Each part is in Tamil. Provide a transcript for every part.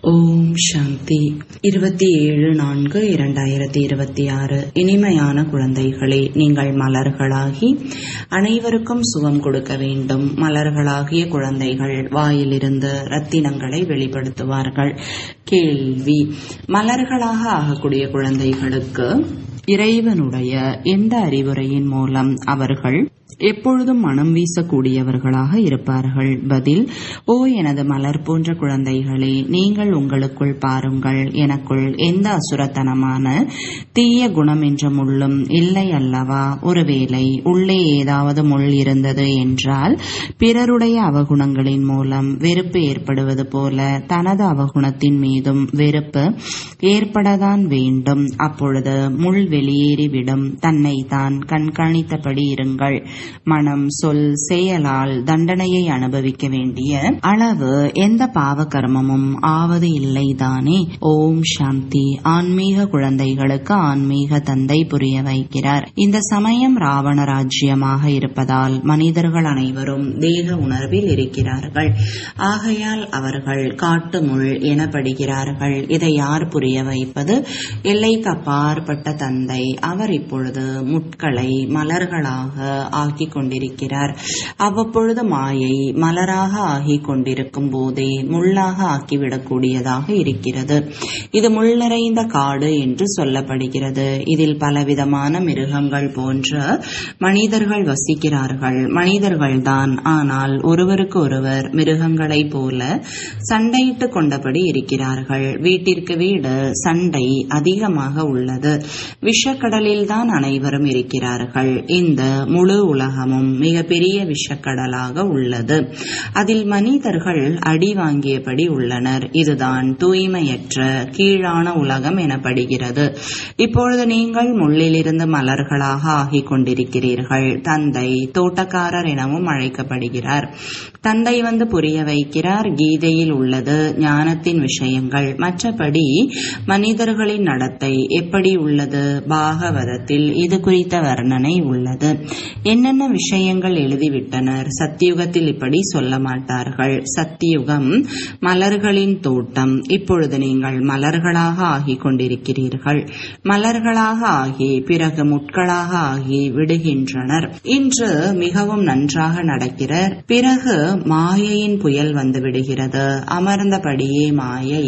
ஓம் சாந்தி இருபத்தி ஏழு நான்கு இரண்டாயிரத்தி இருபத்தி ஆறு இனிமையான குழந்தைகளே நீங்கள் மலர்களாகி அனைவருக்கும் சுகம் கொடுக்க வேண்டும் மலர்களாகிய குழந்தைகள் வாயிலிருந்து ரத்தினங்களை வெளிப்படுத்துவார்கள் கேள்வி மலர்களாக ஆகக்கூடிய குழந்தைகளுக்கு இறைவனுடைய எந்த அறிவுரையின் மூலம் அவர்கள் எப்பொழுதும் மனம் வீசக்கூடியவர்களாக இருப்பார்கள் பதில் ஓ எனது மலர் போன்ற குழந்தைகளே நீங்கள் உங்களுக்குள் பாருங்கள் எனக்குள் எந்த அசுரத்தனமான தீய குணம் என்ற முள்ளும் இல்லை அல்லவா ஒருவேளை உள்ளே ஏதாவது முள் இருந்தது என்றால் பிறருடைய அவகுணங்களின் மூலம் வெறுப்பு ஏற்படுவது போல தனது அவகுணத்தின் மீதும் வெறுப்பு ஏற்படத்தான் வேண்டும் அப்பொழுது முள் வெளியேறிவிடும் தன்னை தான் கண்காணித்தபடி இருங்கள் மனம் சொல் செயலால் தண்டனையை அனுபவிக்க வேண்டிய அளவு எந்த பாவ கர்மமும் ஆவது இல்லைதானே ஓம் சாந்தி ஆன்மீக குழந்தைகளுக்கு ஆன்மீக தந்தை புரிய வைக்கிறார் இந்த சமயம் ராவண ராஜ்யமாக இருப்பதால் மனிதர்கள் அனைவரும் தேக உணர்வில் இருக்கிறார்கள் ஆகையால் அவர்கள் காட்டு முள் எனப்படுகிறார்கள் இதை யார் புரிய வைப்பது எல்லைக்கு அப்பாற்பட்ட தந்தை அவர் இப்பொழுது முட்களை மலர்களாக ஆக்கிக் கொண்டிருக்கிறார் அவ்வப்பொழுது மாயை மலராக ஆகிக் கொண்டிருக்கும் போதே முள்ளாக ஆக்கிவிடக்கூடியதாக இருக்கிறது இது முள் நிறைந்த காடு என்று சொல்லப்படுகிறது இதில் பலவிதமான மிருகங்கள் போன்ற மனிதர்கள் வசிக்கிறார்கள் மனிதர்கள்தான் ஆனால் ஒருவருக்கு ஒருவர் மிருகங்களைப் போல சண்டையிட்டுக் கொண்டபடி இருக்கிறார்கள் வீட்டிற்கு வீடு சண்டை அதிகமாக உள்ளது விஷக்கடலில் தான் அனைவரும் இருக்கிறார்கள் இந்த முழு உலகமும் மிகப்பெரிய விஷக்கடலாக உள்ளது அதில் மனிதர்கள் அடி வாங்கியபடி உள்ளனர் இதுதான் தூய்மையற்ற கீழான உலகம் எனப்படுகிறது இப்பொழுது நீங்கள் முள்ளிலிருந்து மலர்களாக ஆகிக் கொண்டிருக்கிறீர்கள் தந்தை தோட்டக்காரர் எனவும் அழைக்கப்படுகிறார் தந்தை வந்து புரிய வைக்கிறார் கீதையில் உள்ளது ஞானத்தின் விஷயங்கள் மற்றபடி மனிதர்களின் நடத்தை எப்படி உள்ளது பாகவதத்தில் இது குறித்த வர்ணனை உள்ளது என்னென்ன விஷயங்கள் எழுதிவிட்டனர் சத்தியுகத்தில் இப்படி சொல்ல மாட்டார்கள் சத்தியுகம் மலர்களின் தோட்டம் இப்பொழுது நீங்கள் மலர்களாக ஆகிக் கொண்டிருக்கிறீர்கள் மலர்களாக ஆகி பிறகு முட்களாக ஆகி விடுகின்றனர் இன்று மிகவும் நன்றாக நடக்கிறார் பிறகு மாயையின் புயல் வந்து விடுகிறது அமர்ந்தபடியே மாயை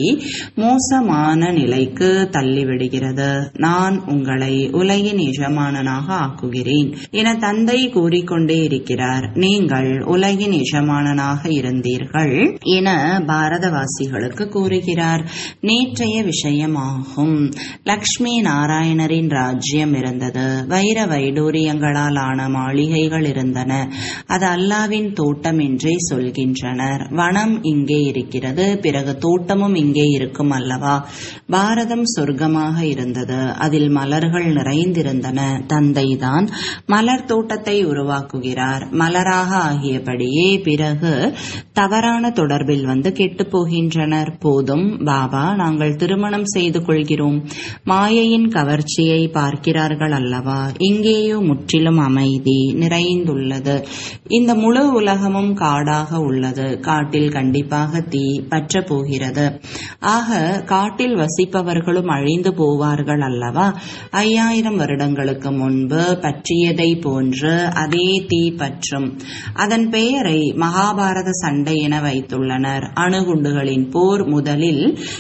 மோசமான நிலைக்கு தள்ளிவிடுகிறது நான் உங்களை உலகின் எஜமானனாக ஆக்குகிறேன் என தந்தை கூறிக்கொண்டே இருக்கிறார் நீங்கள் உலகின் எஜமானனாக இருந்தீர்கள் என பாரதவாசிகளுக்கு கூறுகிறார் நேற்றைய விஷயமாகும் லக்ஷ்மி நாராயணரின் ராஜ்யம் இருந்தது வைர வைடூரியங்களால் ஆன மாளிகைகள் இருந்தன அது அல்லாவின் தோட்டம் என்றே சொல்கின்றனர் வனம் இங்கே இருக்கிறது பிறகு தோட்டமும் இங்கே இருக்கும் அல்லவா பாரதம் சொர்க்கமாக இருந்தது அதில் மலர்கள் நிறைந்திருந்தன தந்தைதான் மலர் தோட்டத்தை உருவாக்குகிறார் மலராக ஆகியபடியே பிறகு தவறான தொடர்பில் வந்து கெட்டு போகின்றனர் போதும் பாபா நாங்கள் திருமணம் செய்து கொள்கிறோம் மாயையின் கவர்ச்சியை பார்க்கிறார்கள் அல்லவா இங்கேயோ முற்றிலும் அமைதி நிறைந்துள்ளது இந்த முழு உலகமும் காடாக உள்ளது காட்டில் கண்டிப்பாக தீ பற்ற போகிறது ஆக காட்டில் வசிப்பவர்களும் அழிந்து போவார்கள் அல்லவா ஐயாயிரம் வருடங்களுக்கு முன்பு பற்றியதை போன்று அதே தீ பற்றும் அதன் பெயரை மகாபாரத சண்டை என வைத்துள்ளனர் அணுகுண்டுகளின் போர் முதலில்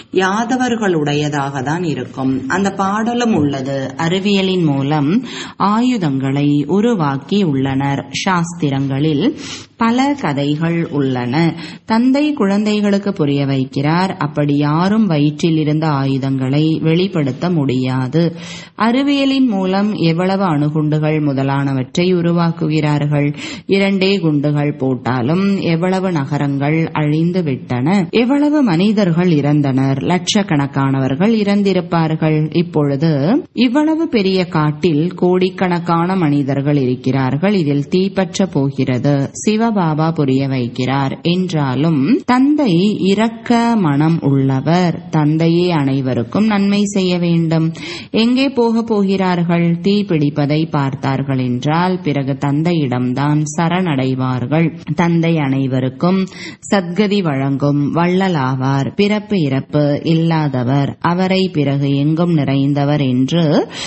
யாதவர்களுடையதாக தான் இருக்கும் அந்த பாடலும் உள்ளது அறிவியலின் மூலம் ஆயுதங்களை உருவாக்கி உள்ளனர் சாஸ்திரங்களில் பல கதைகள் உள்ளன தந்தை குழந்தைகளுக்கு புரிய வைக்கிறார் அப்படி யாரும் வயிற்றில் இருந்த ஆயுதங்களை வெளிப்படுத்த முடியாது அறிவியலின் மூலம் எவ்வளவு அணுகுண்டுகள் முதலானவற்றை உருவாக்குகிறார்கள் இரண்டே குண்டுகள் போட்டாலும் எவ்வளவு நகரங்கள் அழிந்து விட்டன எவ்வளவு மனிதர்கள் இறந்தனர் லட்சக்கணக்கானவர்கள் இறந்திருப்பார்கள் இப்பொழுது இவ்வளவு பெரிய காட்டில் கோடிக்கணக்கான மனிதர்கள் இருக்கிறார்கள் இதில் தீப்பற்ற போகிறது சிவ சிவபாபா புரிய வைக்கிறார் என்றாலும் தந்தை இரக்க மனம் உள்ளவர் தந்தையே அனைவருக்கும் நன்மை செய்ய வேண்டும் எங்கே போக போகிறார்கள் தீ பிடிப்பதை பார்த்தார்கள் என்றால் பிறகு பிறகு தந்தையிடம்தான் சரணடைவார்கள் தந்தை அனைவருக்கும் சத்கதி வழங்கும் வள்ளலாவார் பிறப்பு இறப்பு இல்லாதவர் அவரை பிறகு எங்கும் நிறைந்தவர் என்று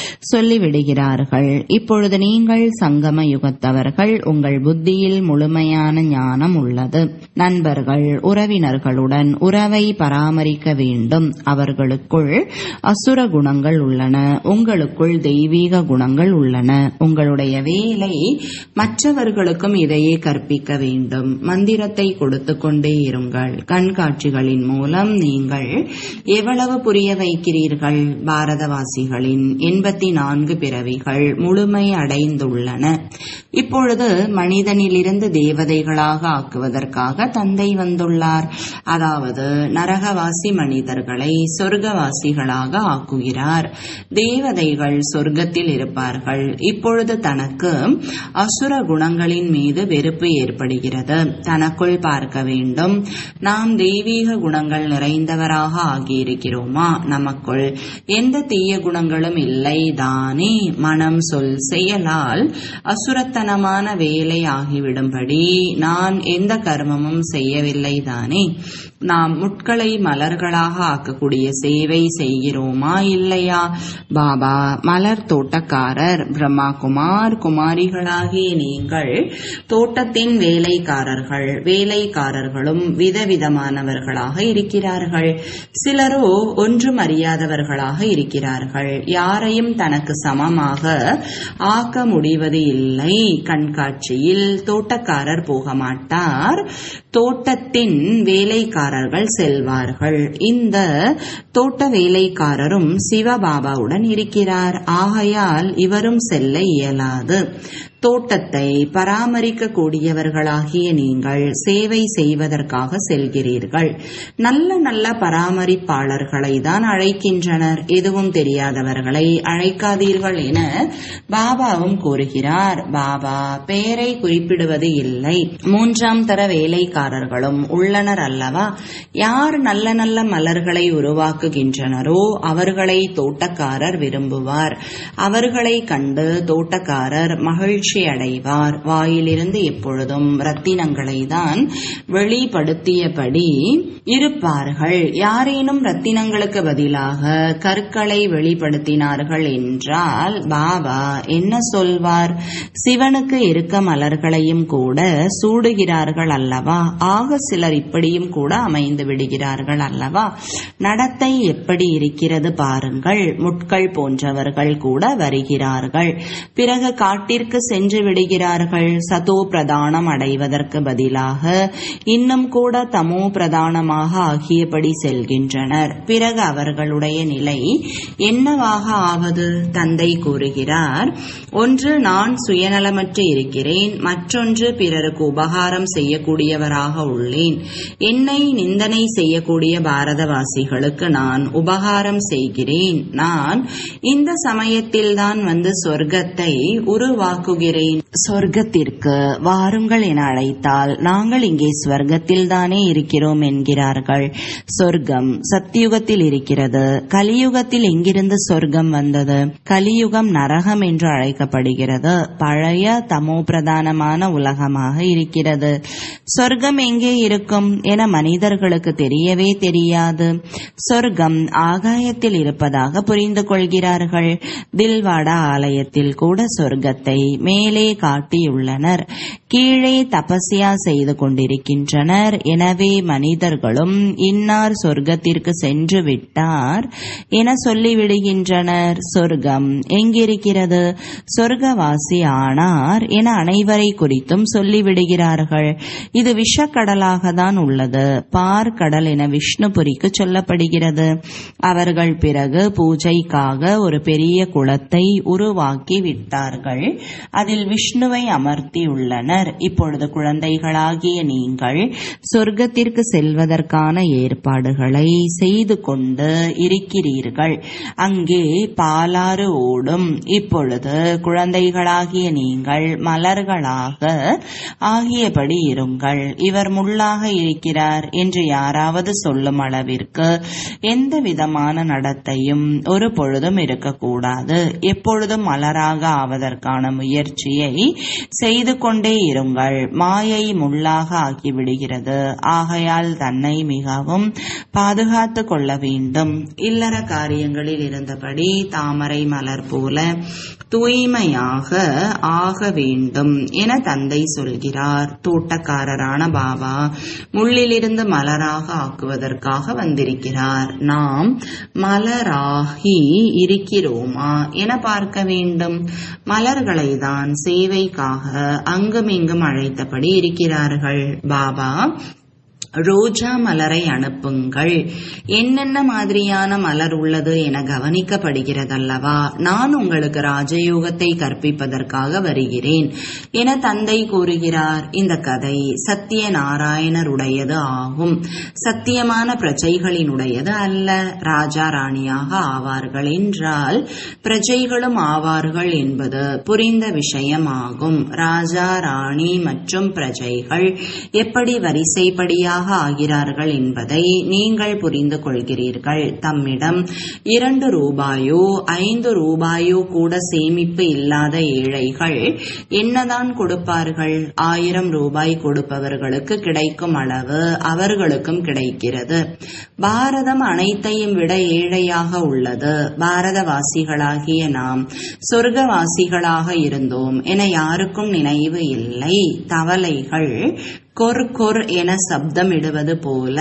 சொல்லிவிடுகிறார்கள் இப்பொழுது நீங்கள் சங்கம யுகத்தவர்கள் உங்கள் புத்தியில் முழுமையான ஞானம் உள்ளது நண்பர்கள் உறவினர்களுடன் உறவை பராமரிக்க வேண்டும் அவர்களுக்குள் அசுர குணங்கள் உள்ளன உங்களுக்குள் தெய்வீக குணங்கள் உள்ளன உங்களுடைய வேலை மற்றவர்களுக்கும் இதையே கற்பிக்க வேண்டும் மந்திரத்தை கொடுத்து கொண்டே இருங்கள் கண்காட்சிகளின் மூலம் நீங்கள் எவ்வளவு புரிய வைக்கிறீர்கள் பாரதவாசிகளின் எண்பத்தி நான்கு பிறவிகள் முழுமை அடைந்துள்ளன இப்பொழுது மனிதனிலிருந்து தேவதைகளாக ஆக்குவதற்காக தந்தை வந்துள்ளார் அதாவது நரகவாசி மனிதர்களை சொர்க்கவாசிகளாக ஆக்குகிறார் தேவதைகள் சொர்க்கத்தில் இருப்பார்கள் இப்பொழுது தனக்கு அசுர குணங்களின் மீது வெறுப்பு ஏற்படுகிறது தனக்குள் பார்க்க வேண்டும் நாம் தெய்வீக குணங்கள் நிறைந்தவராக ஆகியிருக்கிறோமா நமக்குள் எந்த தீய குணங்களும் இல்லை தானே மனம் சொல் செயலால் அசுரத்தனமான வேலை ஆகிவிடும்படி நான் எந்த கர்மமும் செய்யவில்லை தானே நாம் முட்களை மலர்களாக ஆக்கக்கூடிய சேவை செய்கிறோமா இல்லையா பாபா மலர் தோட்டக்காரர் பிரம்மா குமார் குமாரிகளாகிய நீங்கள் தோட்டத்தின் வேலைக்காரர்கள் வேலைக்காரர்களும் விதவிதமானவர்களாக இருக்கிறார்கள் சிலரோ ஒன்றும் அறியாதவர்களாக இருக்கிறார்கள் யாரையும் தனக்கு சமமாக ஆக்க முடிவது இல்லை கண்காட்சியில் தோட்டக்காரர் போக மாட்டார் தோட்டத்தின் வேலைக்காரர்கள் செல்வார்கள் இந்த தோட்ட வேலைக்காரரும் சிவபாபாவுடன் இருக்கிறார் ஆகையால் இவரும் செல்ல இயலாது தோட்டத்தை பராமரிக்க கூடியவர்களாகிய நீங்கள் சேவை செய்வதற்காக செல்கிறீர்கள் நல்ல நல்ல பராமரிப்பாளர்களை தான் அழைக்கின்றனர் எதுவும் தெரியாதவர்களை அழைக்காதீர்கள் என பாபாவும் கூறுகிறார் பாபா பெயரை குறிப்பிடுவது இல்லை மூன்றாம் தர வேலைக்காரர்களும் உள்ளனர் அல்லவா யார் நல்ல நல்ல மலர்களை உருவாக்குகின்றனரோ அவர்களை தோட்டக்காரர் விரும்புவார் அவர்களை கண்டு தோட்டக்காரர் மகிழ்ச்சி மகிழ்ச்சி அடைவார் வாயிலிருந்து எப்பொழுதும் ரத்தினங்களை தான் வெளிப்படுத்தியபடி இருப்பார்கள் யாரேனும் ரத்தினங்களுக்கு பதிலாக கற்களை வெளிப்படுத்தினார்கள் என்றால் பாபா என்ன சொல்வார் சிவனுக்கு இருக்க மலர்களையும் கூட சூடுகிறார்கள் அல்லவா ஆக சிலர் இப்படியும் கூட அமைந்து விடுகிறார்கள் அல்லவா நடத்தை எப்படி இருக்கிறது பாருங்கள் முட்கள் போன்றவர்கள் கூட வருகிறார்கள் பிறகு காட்டிற்கு சென்று விடுகிறார்கள் சதோ பிரதானம் அடைவதற்கு பதிலாக இன்னும் கூட தமோ பிரதானமாக ஆகியபடி செல்கின்றனர் பிறகு அவர்களுடைய நிலை என்னவாக ஆவது தந்தை கூறுகிறார் ஒன்று நான் சுயநலமற்று இருக்கிறேன் மற்றொன்று பிறருக்கு உபகாரம் செய்யக்கூடியவராக உள்ளேன் என்னை நிந்தனை செய்யக்கூடிய பாரதவாசிகளுக்கு நான் உபகாரம் செய்கிறேன் நான் இந்த சமயத்தில்தான் வந்து சொர்க்கத்தை உருவாக்குகிறேன் சொர்க்கத்திற்கு வாருங்கள் என அழைத்தால் நாங்கள் இங்கே ஸ்வர்க்கத்தில் தானே இருக்கிறோம் என்கிறார்கள் சொர்க்கம் சத்தியுகத்தில் இருக்கிறது கலியுகத்தில் எங்கிருந்து சொர்க்கம் வந்தது கலியுகம் நரகம் என்று அழைக்கப்படுகிறது பழைய தமோ பிரதானமான உலகமாக இருக்கிறது சொர்க்கம் எங்கே இருக்கும் என மனிதர்களுக்கு தெரியவே தெரியாது சொர்க்கம் ஆகாயத்தில் இருப்பதாக புரிந்து கொள்கிறார்கள் தில்வாடா ஆலயத்தில் கூட சொர்க்கத்தை மேலே காட்டியுள்ளனர் கீழே தபஸ்யா செய்து கொண்டிருக்கின்றனர் எனவே மனிதர்களும் இன்னார் சொர்க்கத்திற்கு சென்று விட்டார் என சொல்லிவிடுகின்றனர் சொர்க்கம் எங்கிருக்கிறது சொர்க்கவாசி ஆனார் என அனைவரை குறித்தும் சொல்லிவிடுகிறார்கள் இது விஷக்கடலாக தான் உள்ளது பார்க்கடல் என விஷ்ணுபுரிக்கு சொல்லப்படுகிறது அவர்கள் பிறகு பூஜைக்காக ஒரு பெரிய குளத்தை உருவாக்கி விட்டார்கள் அதில் விஷ்ணுவை அமர்த்தியுள்ளனர் இப்பொழுது குழந்தைகளாகிய நீங்கள் சொர்க்கத்திற்கு செல்வதற்கான ஏற்பாடுகளை செய்து கொண்டு இருக்கிறீர்கள் அங்கே பாலாறு ஓடும் இப்பொழுது குழந்தைகளாகிய நீங்கள் மலர்களாக ஆகியபடி இருங்கள் இவர் முள்ளாக இருக்கிறார் என்று யாராவது சொல்லும் அளவிற்கு எந்த விதமான நடத்தையும் ஒரு பொழுதும் இருக்கக்கூடாது எப்பொழுதும் மலராக ஆவதற்கான முயற்சி முயற்சியை செய்து கொண்டே இருங்கள் மாயை முள்ளாக ஆக்கிவிடுகிறது ஆகையால் தன்னை மிகவும் பாதுகாத்து கொள்ள வேண்டும் இல்லற காரியங்களில் இருந்தபடி தாமரை மலர் போல தூய்மையாக ஆக வேண்டும் என தந்தை சொல்கிறார் தோட்டக்காரரான பாபா முள்ளிலிருந்து மலராக ஆக்குவதற்காக வந்திருக்கிறார் நாம் மலராகி இருக்கிறோமா என பார்க்க வேண்டும் மலர்களை தான் சேவைக்காக அங்குமிங்கும் அழைத்தபடி இருக்கிறார்கள் பாபா ரோஜா மலரை அனுப்புங்கள் என்னென்ன மாதிரியான மலர் உள்ளது என கவனிக்கப்படுகிறதல்லவா நான் உங்களுக்கு ராஜயோகத்தை கற்பிப்பதற்காக வருகிறேன் என தந்தை கூறுகிறார் இந்த கதை சத்திய நாராயணருடையது ஆகும் சத்தியமான பிரஜைகளினுடையது அல்ல ராஜா ராணியாக ஆவார்கள் என்றால் பிரஜைகளும் ஆவார்கள் என்பது புரிந்த விஷயமாகும் ராஜா ராணி மற்றும் பிரஜைகள் எப்படி வரிசைப்படியாக ஆக ஆகிறார்கள் என்பதை நீங்கள் புரிந்து கொள்கிறீர்கள் தம்மிடம் இரண்டு ரூபாயோ ஐந்து ரூபாயோ கூட சேமிப்பு இல்லாத ஏழைகள் என்னதான் கொடுப்பார்கள் ஆயிரம் ரூபாய் கொடுப்பவர்களுக்கு கிடைக்கும் அளவு அவர்களுக்கும் கிடைக்கிறது பாரதம் அனைத்தையும் விட ஏழையாக உள்ளது பாரதவாசிகளாகிய நாம் சொர்க்கவாசிகளாக இருந்தோம் என யாருக்கும் நினைவு இல்லை தவளைகள் கொர் கொர் என சப்தமிடுவது போல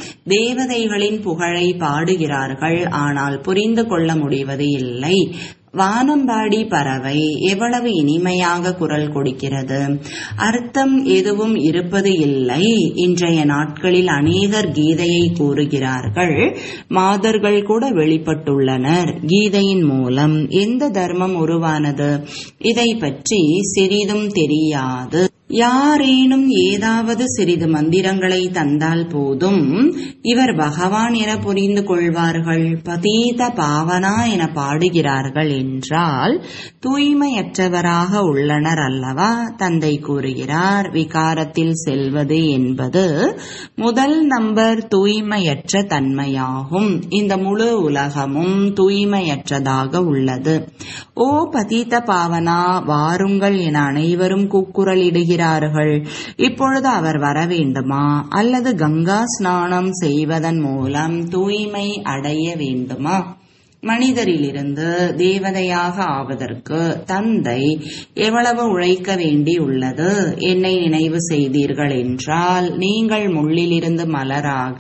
தேவதைகளின் புகழை பாடுகிறார்கள் ஆனால் புரிந்து கொள்ள முடிவது இல்லை வானம்பாடி பறவை எவ்வளவு இனிமையாக குரல் கொடுக்கிறது அர்த்தம் எதுவும் இருப்பது இல்லை இன்றைய நாட்களில் அநேகர் கீதையை கூறுகிறார்கள் மாதர்கள் கூட வெளிப்பட்டுள்ளனர் கீதையின் மூலம் எந்த தர்மம் உருவானது இதை பற்றி சிறிதும் தெரியாது யாரேனும் ஏதாவது சிறிது மந்திரங்களை தந்தால் போதும் இவர் பகவான் என புரிந்து கொள்வார்கள் பதீத பாவனா என பாடுகிறார்கள் என்றால் தூய்மையற்றவராக உள்ளனர் அல்லவா தந்தை கூறுகிறார் விகாரத்தில் செல்வது என்பது முதல் நம்பர் தூய்மையற்ற தன்மையாகும் இந்த முழு உலகமும் தூய்மையற்றதாக உள்ளது ஓ பதீத பாவனா வாருங்கள் என அனைவரும் கூக்குரலிடுகிறார் இருக்கிறார்கள் இப்பொழுது அவர் வர வேண்டுமா அல்லது கங்கா ஸ்நானம் செய்வதன் மூலம் தூய்மை அடைய வேண்டுமா மனிதரிலிருந்து தேவதையாக ஆவதற்கு தந்தை எவ்வளவு உழைக்க வேண்டியுள்ளது என்னை நினைவு செய்தீர்கள் என்றால் நீங்கள் முள்ளிலிருந்து மலராக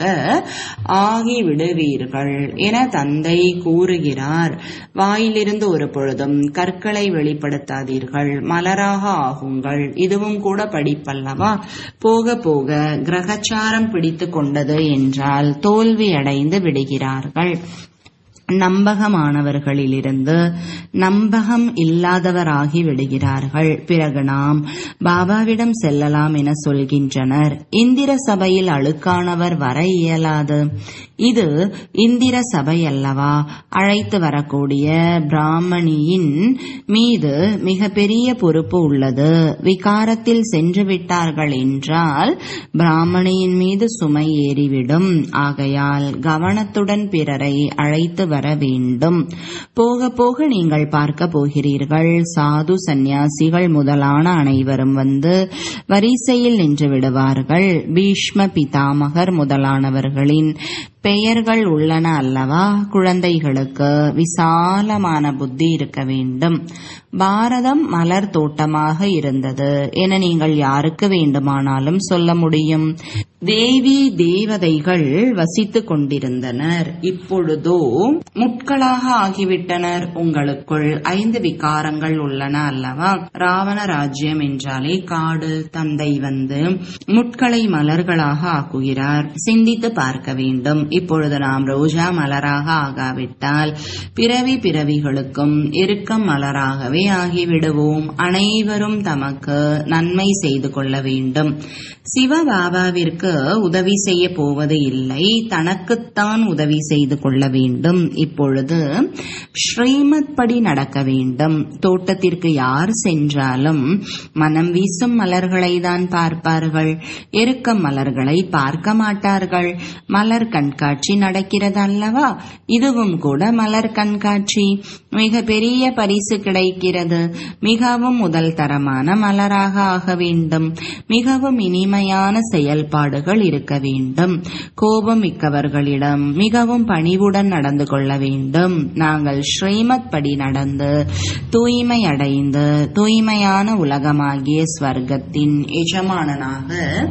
ஆகி விடுவீர்கள் என தந்தை கூறுகிறார் வாயிலிருந்து ஒரு பொழுதும் கற்களை வெளிப்படுத்தாதீர்கள் மலராக ஆகுங்கள் இதுவும் கூட படிப்பல்லவா போக போக கிரகச்சாரம் பிடித்து கொண்டது என்றால் தோல்வி அடைந்து விடுகிறார்கள் நம்பகமானவர்களிலிருந்து நம்பகம் இல்லாதவராகி விடுகிறார்கள் பிறகு நாம் பாபாவிடம் செல்லலாம் என சொல்கின்றனர் இந்திர சபையில் அழுக்கானவர் வர இயலாது இது இந்திர சபை அல்லவா அழைத்து வரக்கூடிய பிராமணியின் மீது மிக பெரிய பொறுப்பு உள்ளது விகாரத்தில் சென்று விட்டார்கள் என்றால் பிராமணியின் மீது சுமை ஏறிவிடும் ஆகையால் கவனத்துடன் பிறரை அழைத்து வர வேண்டும் போக போக நீங்கள் பார்க்க போகிறீர்கள் சாது சந்நியாசிகள் முதலான அனைவரும் வந்து வரிசையில் நின்று விடுவார்கள் பீஷ்ம பிதாமகர் முதலானவர்களின் பெயர்கள் உள்ளன அல்லவா குழந்தைகளுக்கு விசாலமான புத்தி இருக்க வேண்டும் பாரதம் மலர் தோட்டமாக இருந்தது என நீங்கள் யாருக்கு வேண்டுமானாலும் சொல்ல முடியும் தேவி தேவதைகள் வசித்துக் கொண்டிருந்தனர் இப்பொழுதோ முட்களாக ஆகிவிட்டனர் உங்களுக்குள் ஐந்து விகாரங்கள் உள்ளன அல்லவா ராவண ராஜ்யம் என்றாலே காடு தந்தை வந்து முட்களை மலர்களாக ஆக்குகிறார் சிந்தித்து பார்க்க வேண்டும் இப்பொழுது நாம் ரோஜா மலராக ஆகாவிட்டால் பிறவி பிறவிகளுக்கும் எருக்கம் மலராகவே ஆகிவிடுவோம் அனைவரும் தமக்கு நன்மை செய்து கொள்ள வேண்டும் சிவபாபாவிற்கு உதவி செய்ய போவது இல்லை தனக்குத்தான் உதவி செய்து கொள்ள வேண்டும் இப்பொழுது ஸ்ரீமத் படி நடக்க வேண்டும் தோட்டத்திற்கு யார் சென்றாலும் மனம் வீசும் மலர்களை தான் பார்ப்பார்கள் எருக்க மலர்களை பார்க்க மாட்டார்கள் மலர் கண்கள் கண்காட்சி நடக்கிறது அல்லவா இதுவும் கூட மலர் கண்காட்சி மிக பெரிய பரிசு கிடைக்கிறது மிகவும் முதல் தரமான மலராக ஆக வேண்டும் மிகவும் இனிமையான செயல்பாடுகள் இருக்க வேண்டும் கோபம் மிக்கவர்களிடம் மிகவும் பணிவுடன் நடந்து கொள்ள வேண்டும் நாங்கள் ஸ்ரீமத் படி நடந்து தூய்மை அடைந்து தூய்மையான உலகமாகிய ஸ்வர்க்கத்தின் எஜமானனாக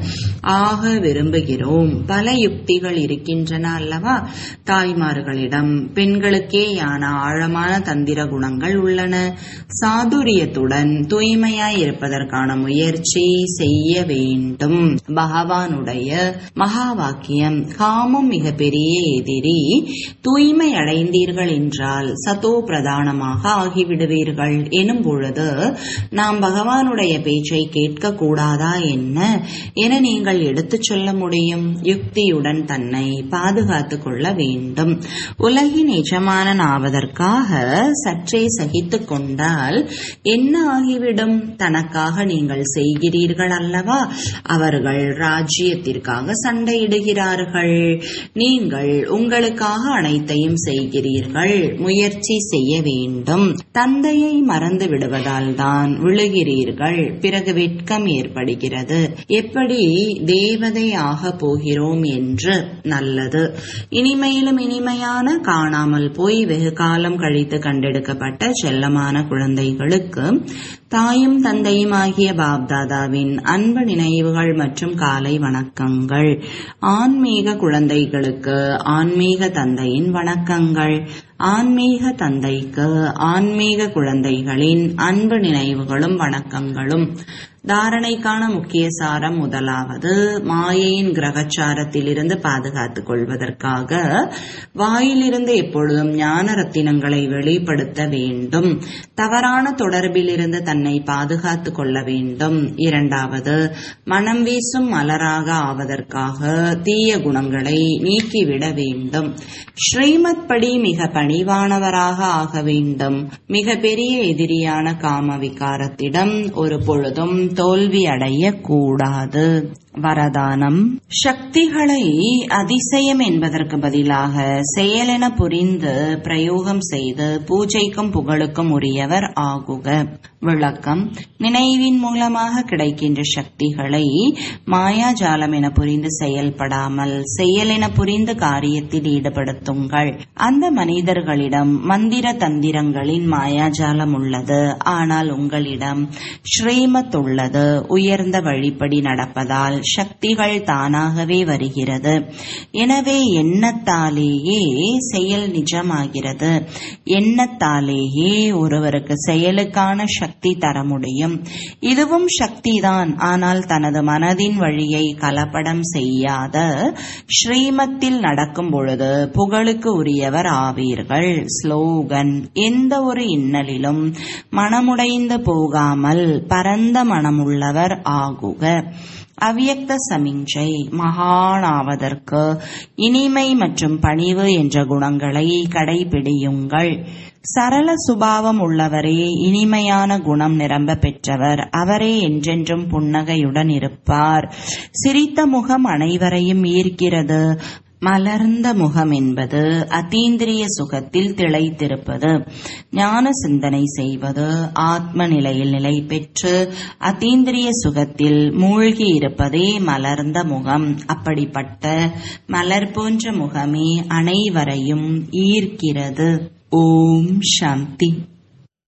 ஆக விரும்புகிறோம் பல யுக்திகள் இருக்கின்றன அல்லவா தாய்மார்களிடம் பெண்களுக்கேயான ஆழமான தந்திர குணங்கள் உள்ளன சாதுரியத்துடன் தூய்மையாய் இருப்பதற்கான முயற்சி செய்ய வேண்டும் பகவானுடைய மகா வாக்கியம் காமம் மிக பெரிய எதிரி தூய்மை அடைந்தீர்கள் என்றால் சதோ பிரதானமாக ஆகிவிடுவீர்கள் எனும் பொழுது நாம் பகவானுடைய பேச்சை கேட்க கூடாதா என்ன என நீங்கள் எடுத்துச் சொல்ல முடியும் யுக்தியுடன் தன்னை பாதுகாத்துக் கொள்ள வேண்டும் உலகின் எஜமானன் ஆவதற்காக சற்றே சகித்துக் கொண்டால் என்ன ஆகிவிடும் தனக்காக நீங்கள் செய்கிறீர்கள் அல்லவா அவர்கள் ராஜ்யத்திற்காக சண்டையிடுகிறார்கள் நீங்கள் உங்களுக்காக அனைத்தையும் செய்கிறீர்கள் முயற்சி செய்ய வேண்டும் தந்தையை மறந்து விடுவதால் தான் விழுகிறீர்கள் பிறகு வெட்கம் ஏற்படுகிறது எப்படி தேவதை ஆக போகிறோம் என்று நல்லது இனிமையிலும் இனிமையான காணாமல் போய் வெகு காலம் கழித்து கண்டெடுக்கப்பட்ட செல்லமான குழந்தைகளுக்கு தாயும் தந்தையும் ஆகிய பாப்தாதாவின் அன்பு நினைவுகள் மற்றும் காலை வணக்கங்கள் ஆன்மீக குழந்தைகளுக்கு ஆன்மீக தந்தையின் வணக்கங்கள் ஆன்மீக தந்தைக்கு ஆன்மீக குழந்தைகளின் அன்பு நினைவுகளும் வணக்கங்களும் தாரணைக்கான முக்கிய சாரம் முதலாவது மாயையின் கிரகச்சாரத்திலிருந்து பாதுகாத்துக் கொள்வதற்காக வாயிலிருந்து எப்பொழுதும் ஞான ரத்தினங்களை வெளிப்படுத்த வேண்டும் தவறான தொடர்பிலிருந்து தன்னை பாதுகாத்துக் கொள்ள வேண்டும் இரண்டாவது மனம் வீசும் மலராக ஆவதற்காக தீய குணங்களை நீக்கிவிட வேண்டும் ஸ்ரீமத் படி மிக பணிவானவராக ஆக வேண்டும் மிக பெரிய எதிரியான காம விகாரத்திடம் ஒரு பொழுதும் தோல்வி அடையக்கூடாது வரதானம் சக்திகளை அதிசயம் என்பதற்கு பதிலாக செயலென புரிந்து பிரயோகம் செய்து பூஜைக்கும் புகழுக்கும் உரியவர் ஆகுக விளக்கம் நினைவின் மூலமாக கிடைக்கின்ற சக்திகளை மாயாஜாலம் என புரிந்து செயல்படாமல் செயலென புரிந்து காரியத்தில் ஈடுபடுத்துங்கள் அந்த மனிதர்களிடம் மந்திர தந்திரங்களின் மாயாஜாலம் உள்ளது ஆனால் உங்களிடம் ஸ்ரீமத் உள்ளது உயர்ந்த வழிப்படி நடப்பதால் சக்திகள் தானாகவே வருகிறது எனவே எண்ணத்தாலேயே செயல் நிஜமாகிறது எண்ணத்தாலேயே ஒருவருக்கு செயலுக்கான சக்தி தர முடியும் இதுவும் சக்திதான் ஆனால் தனது மனதின் வழியை கலப்படம் செய்யாத ஸ்ரீமத்தில் நடக்கும் பொழுது புகழுக்கு உரியவர் ஆவீர்கள் ஸ்லோகன் எந்த ஒரு இன்னலிலும் மனமுடைந்து போகாமல் பரந்த மனமுள்ளவர் ஆகுக அவ்யக்த சமிஞ்சை மகானாவதற்கு இனிமை மற்றும் பணிவு என்ற குணங்களை கடைபிடியுங்கள் சரள சுபாவம் உள்ளவரே இனிமையான குணம் நிரம்ப பெற்றவர் அவரே என்றென்றும் புன்னகையுடன் இருப்பார் சிரித்த முகம் அனைவரையும் ஈர்க்கிறது மலர்ந்த முகம் என்பது அதீந்திரிய சுகத்தில் திளைத்திருப்பது ஞான சிந்தனை செய்வது ஆத்ம நிலையில் நிலை பெற்று அதீந்திரிய சுகத்தில் மூழ்கி இருப்பதே மலர்ந்த முகம் அப்படிப்பட்ட மலர் போன்ற முகமே அனைவரையும் ஈர்க்கிறது ஓம் சாந்தி